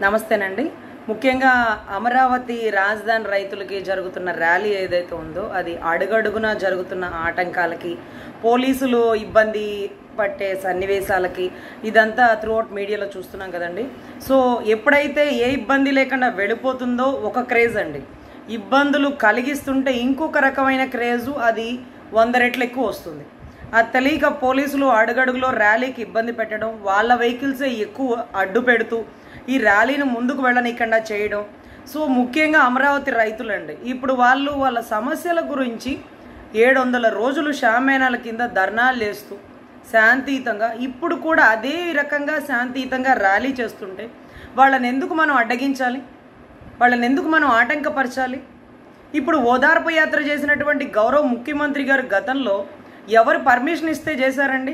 నమస్తేనండి ముఖ్యంగా అమరావతి రాజధాని రైతులకి జరుగుతున్న ర్యాలీ ఏదైతే ఉందో అది అడుగడుగున జరుగుతున్న ఆటంకాలకి పోలీసులు ఇబ్బంది పట్టే సన్నివేశాలకి ఇదంతా త్రూఅవుట్ మీడియాలో చూస్తున్నాం కదండి సో ఎప్పుడైతే ఏ ఇబ్బంది లేకుండా వెళ్ళిపోతుందో ఒక క్రేజ్ అండి ఇబ్బందులు కలిగిస్తుంటే ఇంకొక రకమైన క్రేజు అది వంద రెట్లు ఎక్కువ వస్తుంది అది తెలియక పోలీసులు అడుగడుగులో ర్యాలీకి ఇబ్బంది పెట్టడం వాళ్ళ వెహికల్సే ఎక్కువ అడ్డు పెడుతూ ఈ ర్యాలీని ముందుకు వెళ్ళనీయకుండా చేయడం సో ముఖ్యంగా అమరావతి రైతులండి ఇప్పుడు వాళ్ళు వాళ్ళ సమస్యల గురించి ఏడు వందల రోజులు షామేనాల కింద ధర్నాలు చేస్తూ శాంతియుతంగా ఇప్పుడు కూడా అదే రకంగా శాంతియుతంగా ర్యాలీ చేస్తుంటే వాళ్ళని ఎందుకు మనం అడ్డగించాలి వాళ్ళని ఎందుకు మనం ఆటంకపరచాలి ఇప్పుడు ఓదార్పు యాత్ర చేసినటువంటి గౌరవ ముఖ్యమంత్రి గారు గతంలో ఎవరు పర్మిషన్ ఇస్తే చేశారండి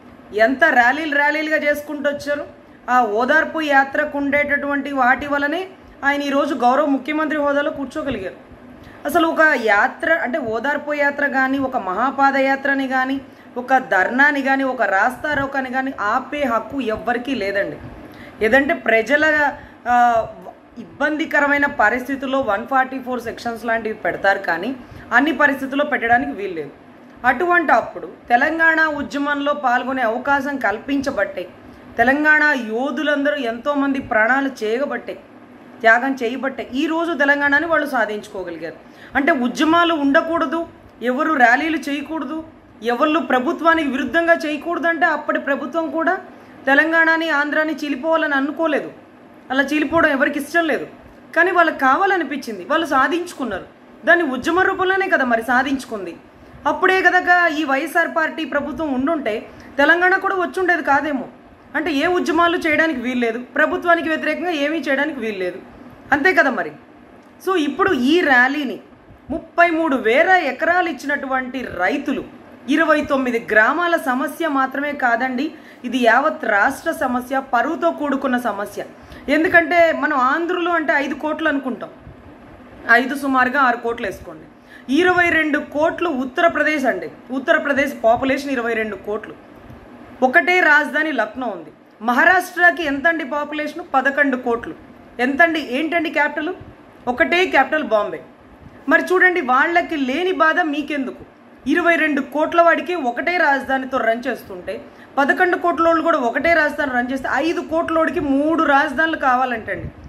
ఎంత ర్యాలీలు ర్యాలీలుగా చేసుకుంటూ వచ్చారు ఆ ఓదార్పు యాత్రకు ఉండేటటువంటి వాటి వలనే ఆయన ఈరోజు గౌరవ ముఖ్యమంత్రి హోదాలో కూర్చోగలిగారు అసలు ఒక యాత్ర అంటే ఓదార్పు యాత్ర కానీ ఒక మహాపాదయాత్రని కానీ ఒక ధర్నాని కానీ ఒక రాస్తారోకాని కానీ ఆపే హక్కు ఎవ్వరికీ లేదండి ఏదంటే ప్రజల ఆ, ఇబ్బందికరమైన పరిస్థితుల్లో వన్ ఫార్టీ ఫోర్ సెక్షన్స్ లాంటివి పెడతారు కానీ అన్ని పరిస్థితుల్లో పెట్టడానికి వీల్లేదు అటువంటి అప్పుడు తెలంగాణ ఉద్యమంలో పాల్గొనే అవకాశం కల్పించబట్టే తెలంగాణ యోధులందరూ ఎంతోమంది ప్రాణాలు చేయబట్టే త్యాగం చేయబట్టే ఈ రోజు తెలంగాణని వాళ్ళు సాధించుకోగలిగారు అంటే ఉద్యమాలు ఉండకూడదు ఎవరు ర్యాలీలు చేయకూడదు ఎవరు ప్రభుత్వానికి విరుద్ధంగా చేయకూడదు అంటే అప్పటి ప్రభుత్వం కూడా తెలంగాణని ఆంధ్రాని చీలిపోవాలని అనుకోలేదు అలా చీలిపోవడం ఎవరికి ఇష్టం లేదు కానీ వాళ్ళకి కావాలనిపించింది వాళ్ళు సాధించుకున్నారు దాన్ని ఉద్యమ రూపంలోనే కదా మరి సాధించుకుంది అప్పుడే కనుక ఈ వైఎస్ఆర్ పార్టీ ప్రభుత్వం ఉండుంటే తెలంగాణ కూడా వచ్చుండేది కాదేమో అంటే ఏ ఉద్యమాలు చేయడానికి వీల్లేదు ప్రభుత్వానికి వ్యతిరేకంగా ఏమీ చేయడానికి వీల్లేదు అంతే కదా మరి సో ఇప్పుడు ఈ ర్యాలీని ముప్పై మూడు వేల ఎకరాలు ఇచ్చినటువంటి రైతులు ఇరవై తొమ్మిది గ్రామాల సమస్య మాత్రమే కాదండి ఇది యావత్ రాష్ట్ర సమస్య పరువుతో కూడుకున్న సమస్య ఎందుకంటే మనం ఆంధ్రులు అంటే ఐదు కోట్లు అనుకుంటాం ఐదు సుమారుగా ఆరు కోట్లు వేసుకోండి ఇరవై రెండు కోట్లు ఉత్తరప్రదేశ్ అండి ఉత్తరప్రదేశ్ పాపులేషన్ ఇరవై రెండు కోట్లు ఒకటే రాజధాని లక్నో ఉంది మహారాష్ట్రకి ఎంతండి పాపులేషన్ పదకొండు కోట్లు ఎంతండి ఏంటండి క్యాపిటల్ ఒకటే క్యాపిటల్ బాంబే మరి చూడండి వాళ్ళకి లేని బాధ మీకెందుకు ఇరవై రెండు కోట్ల వాడికి ఒకటే రాజధానితో రన్ చేస్తుంటే పదకొండు కోట్ల వాళ్ళు కూడా ఒకటే రాజధాని రన్ చేస్తే ఐదు కోట్లోడికి మూడు రాజధానులు కావాలంటండి